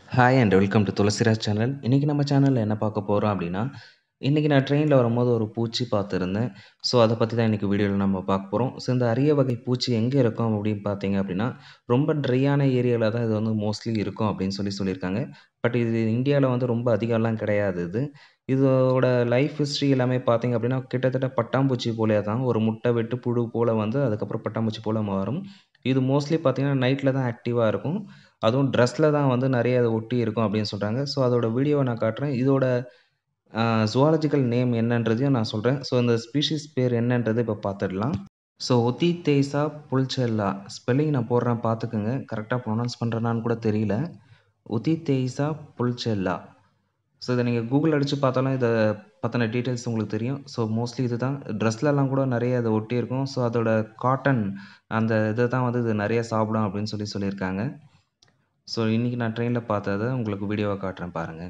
Hi and welcome to Tulasiraj channel. இன்னைக்கு நம்ம சேனல்ல என்ன பார்க்க போறோம் அப்படின்னா, இன்னைக்கு நான் ட்ரெயின்ல வரும்போது ஒரு பூச்சி பார்த்துருந்தேன். ஸோ, அத பத்தி தான் இன்னைக்கு வீடியோல நம்ம பார்க்க போறோம். ஸோ, இந்த அரிய வகை பூச்சி எங்க இருக்கும் அப்படின்னு பார்த்தீங்க அப்படின்னா, ரொம்ப ட்ரையான ஏரியால தான் இது வந்து மோஸ்ட்லி இருக்கும் அப்படின்னு சொல்லி சொல்லியிருக்காங்க. பட் இது இந்தியால வந்து ரொம்ப அதிகம்லாம் கிடையாது இது. இதோட லைஃப் ஹிஸ்ட்ரி எல்லாமே பார்த்தீங்க அப்படின்னா, கிட்டத்தட்ட பட்டாம்பூச்சி போலயே தான். ஒரு முட்டை விட்டு புழு போல வந்து அதுக்கப்புறம் பட்டாம்பூச்சி போல மாறும். இது மோஸ்ட்லி பார்த்தீங்கன்னா, நைட்ல தான் ஆக்டிவா இருக்கும். அதுவும் ட்ரெஸ்ல தான் வந்து நெறைய அத ஒட்டி இருக்கும் அப்படின்னு சொல்றாங்க. ஸோ, அதோட வீடியோவ நான் காட்டுறேன். இதோட அ ஜூவாலஜிக்கல் நேம் என்னன்றதையும் நான் சொல்றேன். ஸோ, இந்த ஸ்பீஷீஸ் பேர் என்னன்றத இப்ப பார்த்துடலாம். ஸோ, ஒத்திதேய்சா புல்செல்லா ஸ்பெல்லிங் நான் போடுறேன் பார்த்துக்கங்க. கரெக்ட்டா ப்ரொனவுன்ஸ் பண்றேனான்னு கூட தெரியல. ஒத்திதேய்சா புல்செல்லா. ஸோ, இத நீங்க கூகுள் அடிச்சு பார்த்தாலும் இத பத்தின டீட்டெயில்ஸ் உங்களுக்கு தெரியும். ஸோ, மோஸ்ட்லி இதுதான். ட்ரெஸ்லலாம் கூட நெறைய அத ஒட்டியிருக்கும். ஸோ, அதோட காட்டன் அந்த இத தான் வந்து இது நெறைய சாப்பிடும் அப்படின்னு சொல்லி சொல்லியிருக்காங்க. ஸோ, இன்னைக்கு நான் ட்ரெயின்ல பார்த்தத உங்களுக்கு வீடியோவா காட்டுறேன் பாருங்க.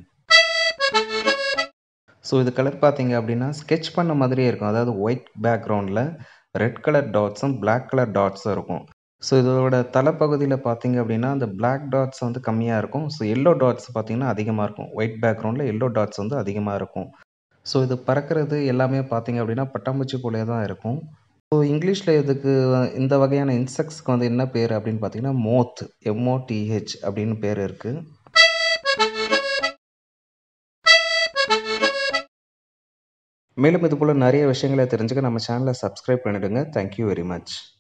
ஸோ, இது கலர் பார்த்தீங்க அப்படின்னா, ஸ்கெட்ச் பண்ண மாதிரியே இருக்கும். அதாவது ஒயிட் பேக்கிரவுண்ட்ல ரெட் கலர் டாட்ஸும், பிளாக் கலர் டாட்ஸும் இருக்கும். ஸோ, இதோட தலைப்பகுதியில பார்த்தீங்க அப்படின்னா, அந்த பிளாக் டாட்ஸ் வந்து கம்மியா இருக்கும். ஸோ, எல்லோ டாட்ஸ் பார்த்தீங்கன்னா அதிகமா இருக்கும். ஒயிட் பேக்கிரவுண்ட்ல எல்லோ டாட்ஸ் வந்து அதிகமா இருக்கும். ஸோ, இது பறக்கிறது எல்லாமே பார்த்தீங்க அப்படின்னா, பட்டாம்பூச்சி போலயே தான் இருக்கும். ஸோ, இங்கிலீஷ்ல இதுக்கு இந்த வகையான இன்செக்ட்ஸ்க்கு வந்து என்ன பேரு அப்படின்னு பார்த்தீங்கன்னா, மோத் எம்-ஓ-டி-ஹெச் அப்படின்னு பேரு இருக்கு. மேலும் இது போல நெறைய விஷயங்கள தெரிஞ்சுக்க நம்ம சேனல சப்ஸ்கிரைப் பண்ணிடுங்க. Thank you very much.